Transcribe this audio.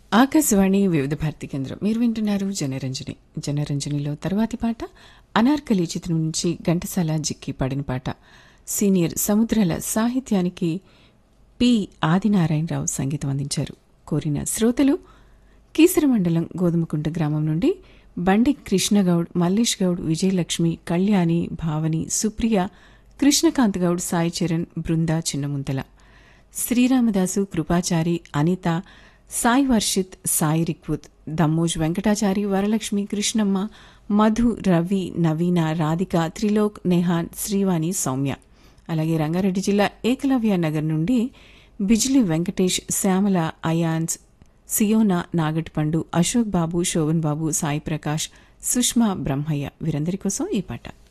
ఆకాశవాణి వివిధ భారతి కేంద్రం మీరు వింటున్నారు జనరంజని జనరంజనిలో తర్వాతి పాట అనార్కలి చిత్రం నుంచి ఘంటసాల జిక్కి పాడిన పాట సీనియర్ సముద్రాల సాహిత్యానికి పి ఆదినారాయణరావు సంగీతం అందించారు కోరిన శ్రోతలు కీసర మండలం గోధుమకుంట గ్రామం నుండి బండి కృష్ణగౌడ్ మల్లేష్ గౌడ్ విజయలక్ష్మి కళ్యాణి భావని సుప్రియ కృష్ణకాంత్ గౌడ్ సాయి చరణ్ బృందా చిన్నముంతల శ్రీరామదాసు కృపాచారి అనిత సాయి వర్షిత్ సాయి రిక్వుత్ దమ్మోజ్ వెంకటాచారి వరలక్ష్మి కృష్ణమ్మ మధు రవి నవీన రాధిక త్రిలోక్ నెహాన్ శ్రీవాణి సౌమ్య అలాగే రంగారెడ్డి జిల్లా ఏకలవ్య నగర్ నుండి బిజ్లీ వెంకటేష్ శ్యామల అయాన్స్ సియోనా నాగటిపండు అశోక్ బాబు శోభన్ బాబు సాయి ప్రకాష్ సుష్మా బ్రహ్మయ్య వీరందరి కోసం ఈ పాట